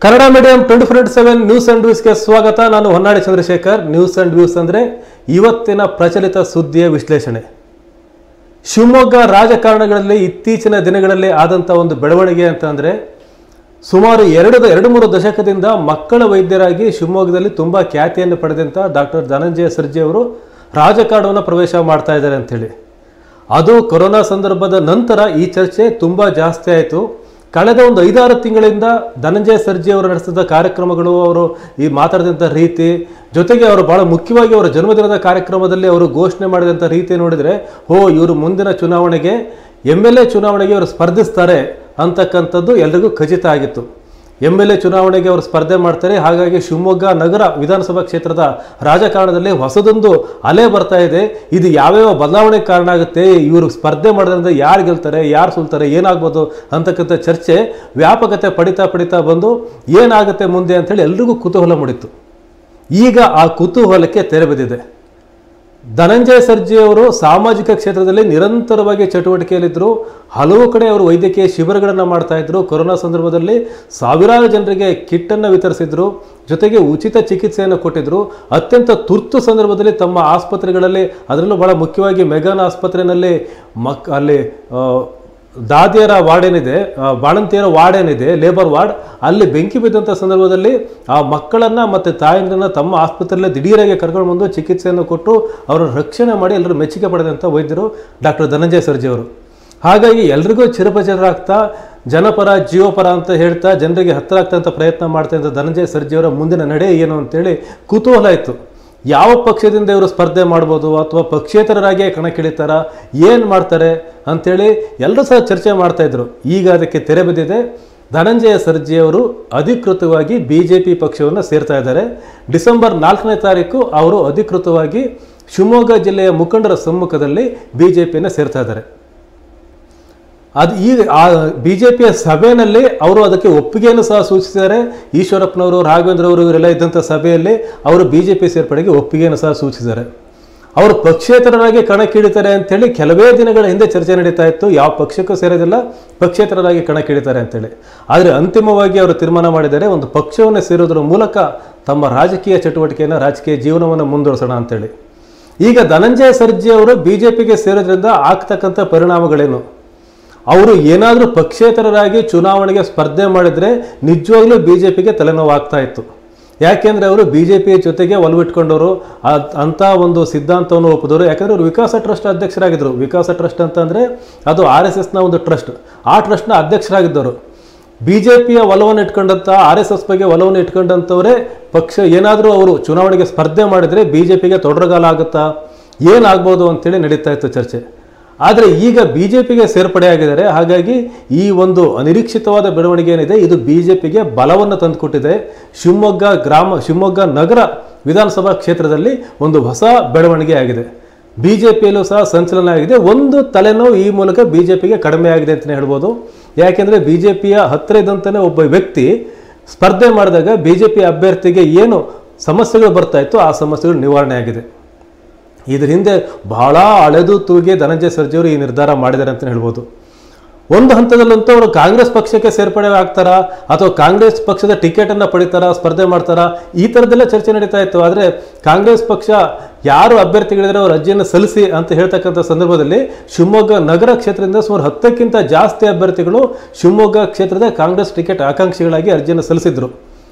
Kannada medium twenty four seven news and ವ್ಯೂಸ್ಗೆ ಸ್ವಾಗತ ನಾನು Honnadi Chandrashekar news and views ಅಂದರೆ ಇವತ್ತಿನ ಪ್ರಚಲಿತ ಸುದ್ದಿಯ ವಿಶ್ಲೇಷಣೆ ಶಿವಮೊಗ್ಗ ರಾಜಕಾರಣಗಳಲ್ಲಿ ಇತ್ತೀಚಿನ ದಿನಗಳಲ್ಲಿ ಆದಂಥ ಒಂದು ಬೆಳವಣಿಗೆ ಅಂತ ಅಂದರೆ ಸುಮಾರು ಎರಡು ಎರಡು ಮೂರು ದಶಕದಿಂದ ಮಕ್ಕಳ ವೈದ್ಯರಾಗಿ ಶಿವಮೊಗ್ಗದಲ್ಲಿ ತುಂಬ ಖ್ಯಾತಿಯನ್ನು ಪಡೆದಂಥ ಡಾಕ್ಟರ್ ಧನಂಜಯ ಸರ್ಜಿ ಅವರು ರಾಜಕಾರಣವನ್ನು ಪ್ರವೇಶ ಮಾಡ್ತಾ ಇದ್ದಾರೆ ಅಂಥೇಳಿ ಅದು ಕೊರೋನಾ ಸಂದರ್ಭದ ನಂತರ ಈ ಚರ್ಚೆ ತುಂಬ ಜಾಸ್ತಿ ಆಯಿತು ಕಳೆದ ಒಂದು ಐದಾರು ತಿಂಗಳಿಂದ ಧನಂಜಯ ಸರ್ಜಿ ಅವರು ನಡೆಸಿದ ಕಾರ್ಯಕ್ರಮಗಳು ಅವರು ಈ ಮಾತಾಡಿದಂಥ ರೀತಿ ಜೊತೆಗೆ ಅವರು ಬಹಳ ಮುಖ್ಯವಾಗಿ ಅವರ ಜನ್ಮದಿನದ ಕಾರ್ಯಕ್ರಮದಲ್ಲಿ ಅವರು ಘೋಷಣೆ ಮಾಡಿದಂಥ ರೀತಿ ನೋಡಿದರೆ ಓ ಇವರು ಮುಂದಿನ ಚುನಾವಣೆಗೆ ಎಮ್ ಎಲ್ ಎ ಚುನಾವಣೆಗೆ ಅವರು ಸ್ಪರ್ಧಿಸ್ತಾರೆ ಅಂತಕ್ಕಂಥದ್ದು ಎಲ್ರಿಗೂ ಖಚಿತ ಆಗಿತ್ತು ಎಮ್ ಎಲ್ ಎ ಚುನಾವಣೆಗೆ ಅವರು ಸ್ಪರ್ಧೆ ಮಾಡ್ತಾರೆ ಹಾಗಾಗಿ ಶಿವಮೊಗ್ಗ ನಗರ ವಿಧಾನಸಭಾ ಕ್ಷೇತ್ರದ ರಾಜಕಾರಣದಲ್ಲಿ ಹೊಸದೊಂದು ಅಲೆ ಬರ್ತಾ ಇದೆ ಇದು ಯಾವ್ಯಾವ ಬದಲಾವಣೆಗೆ ಕಾರಣ ಆಗುತ್ತೆ ಇವರು ಸ್ಪರ್ಧೆ ಮಾಡೋದ್ರಿಂದ ಯಾರು ಗೆಲ್ತಾರೆ ಯಾರು ಸೋಲ್ತಾರೆ ಏನಾಗ್ಬೋದು ಅಂತಕ್ಕಂಥ ಚರ್ಚೆ ವ್ಯಾಪಕತೆ ಪಡಿತಾ ಪಡಿತಾ ಬಂದು ಏನಾಗುತ್ತೆ ಮುಂದೆ ಅಂತೇಳಿ ಎಲ್ರಿಗೂ ಕುತೂಹಲ ಮೂಡಿತ್ತು ಈಗ ಆ ಕುತೂಹಲಕ್ಕೆ ತೆರೆ ಬಿದ್ದಿದೆ ಧನಂಜಯ ಸರ್ಜಿ ಅವರು ಸಾಮಾಜಿಕ ಕ್ಷೇತ್ರದಲ್ಲಿ ನಿರಂತರವಾಗಿ ಚಟುವಟಿಕೆಯಲ್ಲಿದ್ದರು ಹಲವು ಕಡೆ ಅವರು ವೈದ್ಯಕೀಯ ಶಿಬಿರಗಳನ್ನು ಮಾಡ್ತಾ ಇದ್ರು ಕೊರೋನಾ ಸಂದರ್ಭದಲ್ಲಿ ಸಾವಿರಾರು ಜನರಿಗೆ ಕಿಟ್ಟನ್ನು ವಿತರಿಸಿದ್ರು ಜೊತೆಗೆ ಉಚಿತ ಚಿಕಿತ್ಸೆಯನ್ನು ಕೊಟ್ಟಿದ್ರು ಅತ್ಯಂತ ತುರ್ತು ಸಂದರ್ಭದಲ್ಲಿ ತಮ್ಮ ಆಸ್ಪತ್ರೆಗಳಲ್ಲಿ ಅದರಲ್ಲೂ ಬಹಳ ಮುಖ್ಯವಾಗಿ ಮೆಗಾನ್ ಆಸ್ಪತ್ರೆಯಲ್ಲಿ ಮಕ್ ಅಲ್ಲಿ ಆ, ದಾದಿಯರ ವಾರ್ಡ್ ಏನಿದೆ ಆ, ಬಾಣಂತಿಯರ ವಾರ್ಡ್ ಏನಿದೆ ಲೇಬರ್ ವಾರ್ಡ್ ಅಲ್ಲಿ ಬೆಂಕಿ ಬಿದ್ದಂಥ ಸಂದರ್ಭದಲ್ಲಿ ಆ ಮಕ್ಕಳನ್ನ ಮತ್ತು ತಾಯಂದ್ರನ್ನ ತಮ್ಮ ಆಸ್ಪತ್ರೆಯಲ್ಲಿ ದಿಢೀರಾಗಿ ಕರ್ಕೊಂಡು ಬಂದು ಚಿಕಿತ್ಸೆಯನ್ನು ಕೊಟ್ಟು ಅವರನ್ನು ರಕ್ಷಣೆ ಮಾಡಿ ಎಲ್ಲರೂ ಮೆಚ್ಚುಗೆ ಪಡೆದಂಥ ವೈದ್ಯರು ಡಾಕ್ಟರ್ ಧನಂಜಯ ಸರ್ಜಿ ಅವರು ಹಾಗಾಗಿ ಎಲ್ರಿಗೂ ಚಿರಪಚರಾಗ್ತಾ ಜನಪರ ಜೀವಪರ ಅಂತ ಹೇಳ್ತಾ ಜನರಿಗೆ ಹತ್ತಿರ ಆಗ್ತಂಥ ಪ್ರಯತ್ನ ಮಾಡ್ತಾ ಇದ್ದ ಧನಂಜಯ ಸರ್ಜಿಯವರ ಮುಂದಿನ ನಡೆ ಏನು ಅಂತೇಳಿ ಕುತೂಹಲ ಇತ್ತು ಯಾವ ಪಕ್ಷದಿಂದ ಇವರು ಸ್ಪರ್ಧೆ ಮಾಡ್ಬೋದು ಅಥವಾ ಪಕ್ಷೇತರರಾಗಿಯೇ ಕಣಕ್ಕಿಳಿತಾರ ಏನು ಮಾಡ್ತಾರೆ ಅಂಥೇಳಿ ಎಲ್ಲರೂ ಸಹ ಚರ್ಚೆ ಮಾಡ್ತಾ ಇದ್ರು ಈಗ ಅದಕ್ಕೆ ತೆರೆ ಬಿದ್ದಿದೆ ಧನಂಜಯ ಸರ್ಜಿ ಅವರು ಅಧಿಕೃತವಾಗಿ ಬಿ ಜೆ ಪಿ ಪಕ್ಷವನ್ನು ಸೇರ್ತಾ ಇದ್ದಾರೆ ಡಿಸೆಂಬರ್ ನಾಲ್ಕನೇ ತಾರೀಕು ಅವರು ಅಧಿಕೃತವಾಗಿ ಶಿವಮೊಗ್ಗ ಜಿಲ್ಲೆಯ ಮುಖಂಡರ ಸಮ್ಮುಖದಲ್ಲಿ ಬಿ ಜೆ ಪಿಯನ್ನು ಸೇರ್ತಾ ಇದ್ದಾರೆ ಅದು ಈಗ ಆ ಬಿ ಜೆ ಪಿಯ ಸಭೆಯಲ್ಲಿ ಅವರು ಅದಕ್ಕೆ ಒಪ್ಪಿಗೆಯನ್ನು ಸಹ ಸೂಚಿಸಿದ್ದಾರೆ ಈಶ್ವರಪ್ಪನವರು ರಾಘವೇಂದ್ರ ಅವರು ಇವರೆಲ್ಲ ಇದ್ದಂಥ ಸಭೆಯಲ್ಲಿ ಅವರು ಬಿ ಜೆ ಪಿ ಸೇರ್ಪಡೆಗೆ ಒಪ್ಪಿಗೆಯನ್ನು ಸಹ ಸೂಚಿಸಿದ್ದಾರೆ ಅವರು ಪಕ್ಷೇತರರಾಗಿ ಕಣಕ್ಕಿಳಿತಾರೆ ಅಂತೇಳಿ ಕೆಲವೇ ದಿನಗಳ ಹಿಂದೆ ಚರ್ಚೆ ನಡೀತಾ ಇತ್ತು ಯಾವ ಪಕ್ಷಕ್ಕೂ ಸೇರೋದಿಲ್ಲ ಪಕ್ಷೇತರರಾಗಿ ಕಣಕ್ಕಿಳಿತಾರೆ ಅಂತೇಳಿ ಆದರೆ ಅಂತಿಮವಾಗಿ ಅವರು ತೀರ್ಮಾನ ಮಾಡಿದ್ದಾರೆ ಒಂದು ಪಕ್ಷವನ್ನು ಸೇರೋದ್ರ ಮೂಲಕ ತಮ್ಮ ರಾಜಕೀಯ ಚಟುವಟಿಕೆಯನ್ನು ರಾಜಕೀಯ ಜೀವನವನ್ನು ಮುಂದುವರಿಸೋಣ ಅಂತೇಳಿ ಈಗ ಧನಂಜಯ ಸರ್ಜಿ ಅವರು ಬಿ ಜೆ ಪಿಗೆ ಸೇರೋದ್ರಿಂದ ಆಗ್ತಕ್ಕಂಥ ಪರಿಣಾಮಗಳೇನು ಅವರು ಏನಾದರೂ ಪಕ್ಷೇತರರಾಗಿ ಚುನಾವಣೆಗೆ ಸ್ಪರ್ಧೆ ಮಾಡಿದರೆ ನಿಜವಾಗ್ಲೂ ಬಿ ಜೆ ಪಿಗೆ ತಲೆನೋವು ಆಗ್ತಾ ಇತ್ತು ಯಾಕೆಂದರೆ ಅವರು ಬಿ ಜೆ ಪಿಯ ಜೊತೆಗೆ ಒಲವಿಟ್ಕೊಂಡವರು ಅದ್- ಅಂಥ ಒಂದು ಸಿದ್ಧಾಂತವನ್ನು ಒಪ್ಪಿದವರು ಯಾಕಂದರೆ ಅವರು ವಿಕಾಸ ಟ್ರಸ್ಟ್ ಅಧ್ಯಕ್ಷರಾಗಿದ್ದರು ವಿಕಾಸ ಟ್ರಸ್ಟ್ ಅಂತಂದರೆ ಅದು ಆರ್ ಎಸ್ ಎಸ್ನ ಒಂದು ಟ್ರಸ್ಟ್ ಆ ಟ್ರಸ್ಟ್ನ ಅಧ್ಯಕ್ಷರಾಗಿದ್ದವರು ಬಿ ಜೆ ಪಿಯ ಒಲವನ್ನು ಇಟ್ಕೊಂಡಂಥ ಆರ್ ಎಸ್ ಎಸ್ ಬಗ್ಗೆ ಒಲವನ್ನು ಇಟ್ಕೊಂಡಂಥವರೇ ಪಕ್ಷ ಏನಾದರೂ ಅವರು ಚುನಾವಣೆಗೆ ಸ್ಪರ್ಧೆ ಮಾಡಿದರೆ ಬಿ ಜೆ ಪಿಗೆ ತೊಡರಗಾಲ ಆಗುತ್ತಾ ಏನಾಗ್ಬೋದು ಅಂತೇಳಿ ನಡೀತಾ ಇತ್ತು ಚರ್ಚೆ ಆದರೆ ಈಗ ಬಿ ಜೆ ಪಿಗೆ ಸೇರ್ಪಡೆಯಾಗಿದ್ದಾರೆ ಹಾಗಾಗಿ ಈ ಒಂದು ಅನಿರೀಕ್ಷಿತವಾದ ಬೆಳವಣಿಗೆ ಏನಿದೆ ಇದು ಬಿ ಜೆ ಪಿಗೆ ಬಲವನ್ನು ತಂದುಕೊಟ್ಟಿದೆ ಶಿವಮೊಗ್ಗ ಗ್ರಾಮ ಶಿವಮೊಗ್ಗ ನಗರ ವಿಧಾನಸಭಾ ಕ್ಷೇತ್ರದಲ್ಲಿ ಒಂದು ಹೊಸ ಬೆಳವಣಿಗೆ ಆಗಿದೆ ಬಿ ಜೆ ಪಿಯಲ್ಲೂ ಸಹ ಸಂಚಲನ ಆಗಿದೆ ಒಂದು ತಲೆನೋವು ಈ ಮೂಲಕ ಬಿ ಜೆ ಪಿಗೆ ಕಡಿಮೆ ಆಗಿದೆ ಅಂತಲೇ ಹೇಳ್ಬೋದು ಯಾಕೆಂದರೆ ಬಿ ಜೆ ಪಿಯ ಹತ್ತಿರ ಇದ್ದಂತಲೇ ಒಬ್ಬ ವ್ಯಕ್ತಿ ಸ್ಪರ್ಧೆ ಮಾಡಿದಾಗ ಬಿ ಜೆ ಪಿ ಅಭ್ಯರ್ಥಿಗೆ ಏನು ಸಮಸ್ಯೆಗಳು ಬರ್ತಾ ಇತ್ತು ಆ ಸಮಸ್ಯೆಗಳು ನಿವಾರಣೆ ಆಗಿದೆ ಇದ್ರ ಹಿಂದೆ ಬಹಳ ಹಳೆದು ತೂಗಿ ಧನಂಜಯ ಸರ್ಜಿ ಅವರು ಈ ನಿರ್ಧಾರ ಮಾಡಿದ್ದಾರೆ ಅಂತ ಹೇಳ್ಬೋದು ಒಂದು ಹಂತದಲ್ಲಂತೂ ಅವರು ಕಾಂಗ್ರೆಸ್ ಪಕ್ಷಕ್ಕೆ ಸೇರ್ಪಡೆ ಆಗ್ತಾರಾ ಅಥವಾ ಕಾಂಗ್ರೆಸ್ ಪಕ್ಷದ ಟಿಕೆಟನ್ನು ಪಡಿತಾರಾ ಸ್ಪರ್ಧೆ ಮಾಡ್ತಾರಾ ಈ ಥರದ್ದೆಲ್ಲ ಚರ್ಚೆ ನಡೀತಾ ಇತ್ತು ಆದರೆ ಕಾಂಗ್ರೆಸ್ ಪಕ್ಷ ಯಾರು ಅಭ್ಯರ್ಥಿಗಳಿದ್ರೆ ಅವ್ರ ಅರ್ಜಿಯನ್ನು ಸಲ್ಲಿಸಿ ಅಂತ ಹೇಳ್ತಕ್ಕಂಥ ಸಂದರ್ಭದಲ್ಲಿ ಶಿವಮೊಗ್ಗ ನಗರ ಕ್ಷೇತ್ರದಿಂದ ಸುಮಾರು ಹತ್ತಕ್ಕಿಂತ ಜಾಸ್ತಿ ಅಭ್ಯರ್ಥಿಗಳು ಶಿವಮೊಗ್ಗ ಕ್ಷೇತ್ರದ ಕಾಂಗ್ರೆಸ್ ಟಿಕೆಟ್ ಆಕಾಂಕ್ಷಿಗಳಾಗಿ ಅರ್ಜಿಯನ್ನು ಸಲ್ಲಿಸಿದ್ರು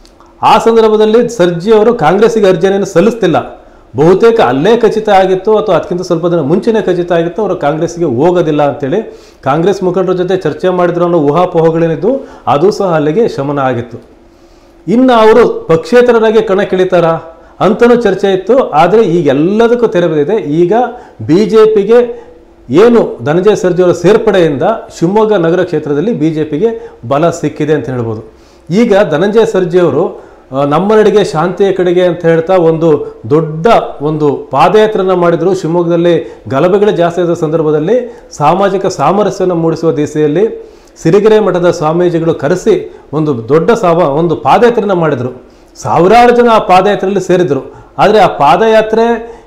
ಆ ಸಂದರ್ಭದಲ್ಲಿ ಸರ್ಜಿ ಅವರು ಕಾಂಗ್ರೆಸ್ಸಿಗೆ ಅರ್ಜಿಯನ್ನು ಸಲ್ಲಿಸ್ತಿಲ್ಲ ಬಹುತೇಕ ಅಲ್ಲೇ ಖಚಿತ ಆಗಿತ್ತು ಅಥವಾ ಅದಕ್ಕಿಂತ ಸ್ವಲ್ಪ ದಿನ ಮುಂಚೆನೇ ಖಚಿತ ಆಗಿತ್ತು ಅವರು ಕಾಂಗ್ರೆಸ್ಸಿಗೆ ಹೋಗೋದಿಲ್ಲ ಅಂತೇಳಿ ಕಾಂಗ್ರೆಸ್ ಮುಖಂಡರ ಜೊತೆ ಚರ್ಚೆ ಮಾಡಿದ್ರು ಅನ್ನೋ ಊಹಾಪೋಹಗಳೇನಿದ್ದು ಅದು ಸಹ ಅಲ್ಲಿಗೆ ಶಮನ ಆಗಿತ್ತು ಇನ್ನು ಅವರು ಪಕ್ಷೇತರರಾಗಿ ಕಣಕ್ಕಿಳಿತಾರ ಅಂತಲೂ ಚರ್ಚೆ ಇತ್ತು ಆದರೆ ಈಗ ಎಲ್ಲದಕ್ಕೂ ತೆರೆ ಬಿದ್ದಿದೆ ಈಗ ಬಿ ಜೆ ಪಿಗೆ ಏನು ಧನಂಜಯ ಸರ್ಜಿ ಅವರ ಸೇರ್ಪಡೆಯಿಂದ ಶಿವಮೊಗ್ಗ ನಗರ ಕ್ಷೇತ್ರದಲ್ಲಿ ಬಿ ಜೆ ಪಿಗೆ ಬಲ ಸಿಕ್ಕಿದೆ ಅಂತ ಹೇಳ್ಬೋದು ಈಗ ಧನಂಜಯ ಸರ್ಜಿ ಅವರು ಆ, ನಮ್ಮ ನಡೆಗೆ ಶಾಂತಿಯ ಕಡೆಗೆ ಅಂತ ಹೇಳ್ತಾ ಒಂದು ದೊಡ್ಡ ಒಂದು ಪಾದಯಾತ್ರೆಯನ್ನು ಮಾಡಿದರು ಶಿವಮೊಗ್ಗದಲ್ಲಿ ಗಲಭೆಗಳು ಜಾಸ್ತಿ ಆದ ಸಂದರ್ಭದಲ್ಲಿ ಸಾಮಾಜಿಕ ಸಾಮರಸ್ಯವನ್ನು ಮೂಡಿಸುವ ದಿಸೆಯಲ್ಲಿ ಸಿರಿಗೆರೆ ಮಠದ ಸ್ವಾಮೀಜಿಗಳು ಕರೆಸಿ ಒಂದು ದೊಡ್ಡ ಸಾವ ಒಂದು ಪಾದಯಾತ್ರೆಯನ್ನು ಮಾಡಿದರು ಸಾವಿರಾರು ಜನ ಆ ಪಾದಯಾತ್ರೆಯಲ್ಲಿ ಸೇರಿದರು ಆದರೆ ಆ ಪಾದಯಾತ್ರೆ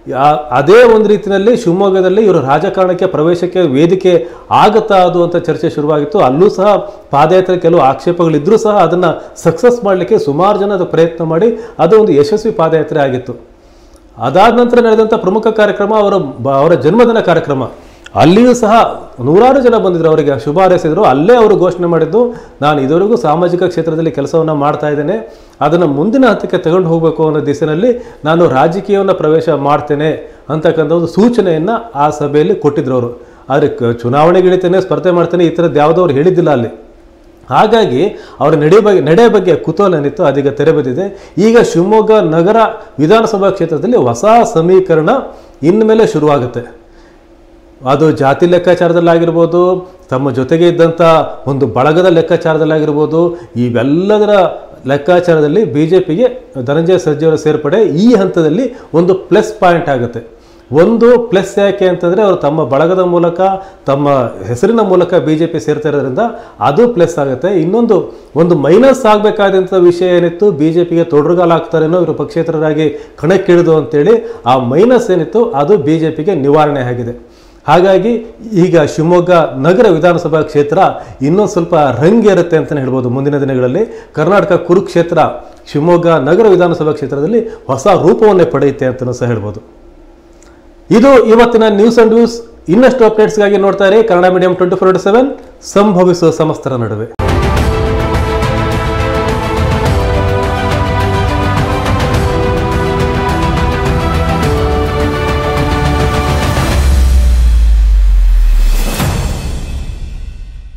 ಆ- ಅದೇ ಒಂದು ರೀತಿಯಲ್ಲಿ ಶಿವಮೊಗ್ಗದಲ್ಲಿ ಇವರು ರಾಜಕಾರಣಕ್ಕೆ ಪ್ರವೇಶಕ್ಕೆ ವೇದಿಕೆ ಆಗುತ್ತಾ ಅದು ಅಂತ ಚರ್ಚೆ ಶುರುವಾಗಿತ್ತು ಅಲ್ಲೂ ಸಹ ಪಾದಯಾತ್ರೆ ಕೆಲವು ಆಕ್ಷೇಪಗಳಿದ್ರೂ ಸಹ ಅದನ್ನು ಸಕ್ಸಸ್ ಮಾಡಲಿಕ್ಕೆ ಸುಮಾರು ಜನ ಅದು ಪ್ರಯತ್ನ ಮಾಡಿ ಅದು ಒಂದು ಯಶಸ್ವಿ ಪಾದಯಾತ್ರೆ ಆಗಿತ್ತು ಅದಾದ ನಂತರ ನಡೆದಂಥ ಪ್ರಮುಖ ಕಾರ್ಯಕ್ರಮ ಅವರ ಬ- ಅವರ ಜನ್ಮದಿನ ಕಾರ್ಯಕ್ರಮ ಅಲ್ಲಿಯೂ ಸಹ ನೂರಾರು ಜನ ಬಂದಿದ್ರು ಅವರಿಗೆ ಶುಭ ಹಾರೈಸಿದ್ರು ಅಲ್ಲೇ ಅವರು ಘೋಷಣೆ ಮಾಡಿದ್ದು ನಾನು ಇದುವರೆಗೂ ಸಾಮಾಜಿಕ ಕ್ಷೇತ್ರದಲ್ಲಿ ಕೆಲಸವನ್ನು ಮಾಡ್ತಾ ಇದ್ದೇನೆ ಅದನ್ನು ಮುಂದಿನ ಹಂತಕ್ಕೆ ತಗೊಂಡು ಹೋಗಬೇಕು ಅನ್ನೋ ದಿಸೆಯಲ್ಲಿ ನಾನು ರಾಜಕೀಯವನ್ನು ಪ್ರವೇಶ ಮಾಡ್ತೇನೆ ಅಂತಕ್ಕಂಥ ಒಂದು ಸೂಚನೆಯನ್ನು ಆ ಸಭೆಯಲ್ಲಿ ಕೊಟ್ಟಿದ್ರು ಅವರು ಆದರೆ ಕ- ಚುನಾವಣೆಗೆ ಇಳಿತೇನೆ ಸ್ಪರ್ಧೆ ಮಾಡ್ತೇನೆ ಈ ಥರದ್ದು ಯಾವುದೋ ಅವ್ರು ಹೇಳಿದ್ದಿಲ್ಲ ಅಲ್ಲಿ ಹಾಗಾಗಿ ಅವರ ನಡೆ ಬಗ್ಗೆ ನಡೆ ಬಗ್ಗೆ ಕುತೂಹಲ ಏನಿತ್ತು ಅದೀಗ ತೆರೆ ಬಿದ್ದಿದೆ ಈಗ ಶಿವಮೊಗ್ಗ ನಗರ ವಿಧಾನಸಭಾ ಕ್ಷೇತ್ರದಲ್ಲಿ ಹೊಸ ಸಮೀಕರಣ ಇನ್ಮೇಲೆ ಶುರುವಾಗುತ್ತೆ ಅದು ಜಾತಿ ಲೆಕ್ಕಾಚಾರದಲ್ಲಾಗಿರ್ಬೋದು ತಮ್ಮ ಜೊತೆಗೆ ಇದ್ದಂಥ ಒಂದು ಬಳಗದ ಲೆಕ್ಕಾಚಾರದಲ್ಲಾಗಿರ್ಬೋದು ಇವೆಲ್ಲದರ ಲೆಕ್ಕಾಚಾರದಲ್ಲಿ ಬಿ ಜೆ ಪಿಗೆ ಧನಂಜಯ ಸರ್ಜಿಯವರ ಸೇರ್ಪಡೆ ಈ ಹಂತದಲ್ಲಿ ಒಂದು ಪ್ಲಸ್ ಪಾಯಿಂಟ್ ಆಗುತ್ತೆ ಒಂದು ಪ್ಲಸ್ ಯಾಕೆ ಅಂತಂದರೆ ಅವರು ತಮ್ಮ ಬಳಗದ ಮೂಲಕ ತಮ್ಮ ಹೆಸರಿನ ಮೂಲಕ ಬಿ ಜೆ ಪಿ ಸೇರ್ತಾ ಇರೋದ್ರಿಂದ ಅದು ಪ್ಲಸ್ ಆಗುತ್ತೆ ಇನ್ನೊಂದು ಒಂದು ಮೈನಸ್ ಆಗಬೇಕಾದಂಥ ವಿಷಯ ಏನಿತ್ತು ಬಿ ಜೆ ಪಿಗೆ ತೊಡರುಗಾಲ ಆಗ್ತಾರೇನೋ ಇವರು ಪಕ್ಷೇತರರಾಗಿ ಕಣಕ್ಕಿಳಿದು ಅಂತೇಳಿ ಆ ಮೈನಸ್ ಏನಿತ್ತು ಅದು ಬಿ ಜೆ ಪಿಗೆ ನಿವಾರಣೆ ಆಗಿದೆ ಹಾಗಾಗಿ ಈಗ ಶಿವಮೊಗ್ಗ ನಗರ ವಿಧಾನಸಭಾ ಕ್ಷೇತ್ರ ಇನ್ನೊಂದು ಸ್ವಲ್ಪ ರಂಗೇರುತ್ತೆ ಅಂತಲೇ ಹೇಳ್ಬೋದು ಮುಂದಿನ ದಿನಗಳಲ್ಲಿ ಕರ್ನಾಟಕ ಕುರುಕ್ಷೇತ್ರ ಶಿವಮೊಗ್ಗ ನಗರ ವಿಧಾನಸಭಾ ಕ್ಷೇತ್ರದಲ್ಲಿ ಹೊಸ ರೂಪವನ್ನೇ ಪಡೆಯುತ್ತೆ ಅಂತಲೂ ಸಹ ಹೇಳ್ಬೋದು ಇದು ಇವತ್ತಿನ ನ್ಯೂಸ್ ಅಂಡ್ ವ್ಯೂಸ್ ಇನ್ನಷ್ಟು ಅಪ್ಡೇಟ್ಸ್ಗಾಗಿ ನೋಡ್ತಾ ಇರಿ Kannada medium twenty four seven ಸಂಭವಿಸುವ ಸಮಸ್ತರ ನಡುವೆ